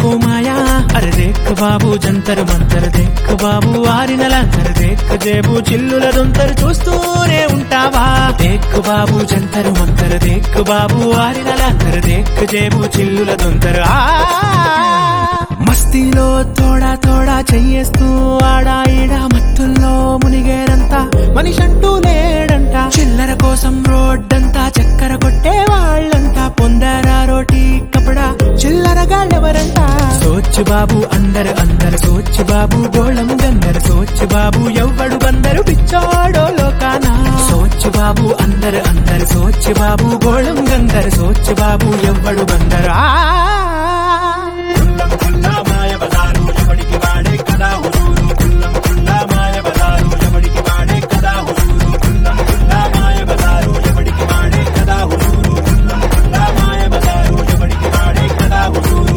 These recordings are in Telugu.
को माया అరే దేక్ బాబు జంతర్ మంతర్ దేక్ బాబు ఆరినల అంతర్ దేక్ జేబు చిల్లుల దొంతర్ చూస్తూనే ఉంటావా దేక్ బాబు జంతర్ మంతర్ దేక్ బాబు ఆరినల అంతర్ దేక్ జేబు చిల్లుల దొంతర్ ఆ మస్తీలో తోడా తోడా చెయ్యేస్తూ ఆడా ఈడా మత్తుల్లో మునిగేరంతా మనిషంటూ లేడంట చిల్లర కోసం రోడ్డంతా చక్కర కొట్టే వాళ్ళంతా పొందారా రోటీ కపడా చిల్లరగాళ్ళెవరంట సోచ్ బాబు అందరు అందరు సోచ్ బాబు గోళం గందరు సోచ్ బాబు ఎవ్వడు బందరు పిచ్చోడో లోకాన సోచ్ బాబు అందరు అందరు సోచ్ బాబు గోళం గందరు సోచ్ బాబు ఎవ్వడు బందరు ఆ కుల్లం కుల్లా మాయ బజారు ఎవడికి వాడే కదా హుజూరు కుల్లం కుల్లా మాయ బజారు ఎవడికి వాడే కదా హుజూరు కుల్లం కుల్లా మాయ బజారు ఎవడికి వాడే కదా హుజూరు కుల్లం కుల్లా మాయ బజారు ఎవడికి వాడే కదా హుజూరు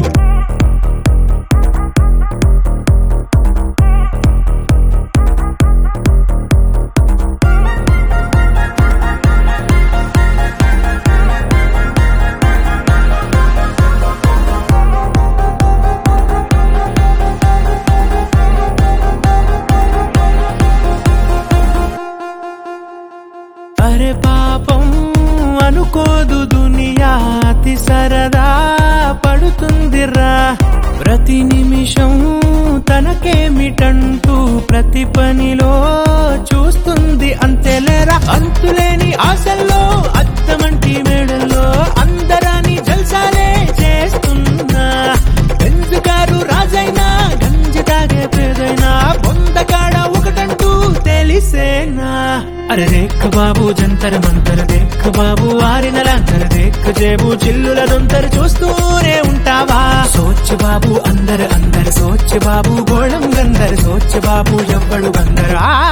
అరే పాపం అనుకోదు దునియా అతి సరదా పడుతుందిరా ప్రతి నిమిషం తనకేమిటంటూ ప్రతి పనిలో చూస్తుంది అంతేలేరా అంతులేని ఆశల్లో అద్దమంటి మేడల్లో అందరాని జల్సాలే చేస్తున్నా బెంజుగారు రాజైనా గంజి తాగే పేదైనా బొందకాడ ఒకటంటూ తెలిసేనా అరే రేక్ బాబు జంతర్ మంతర్ దేక్ బాబు ఆరినల అంతర్ దేక్ జేబు చిల్లుల దొంతరు చూస్తూనే ఉంటావా సోచ్ బాబు అందరు అందరు సోచ్ బాబు గోళం గందరు సోచ్ బాబు ఎవ్వడు బందరు ఆ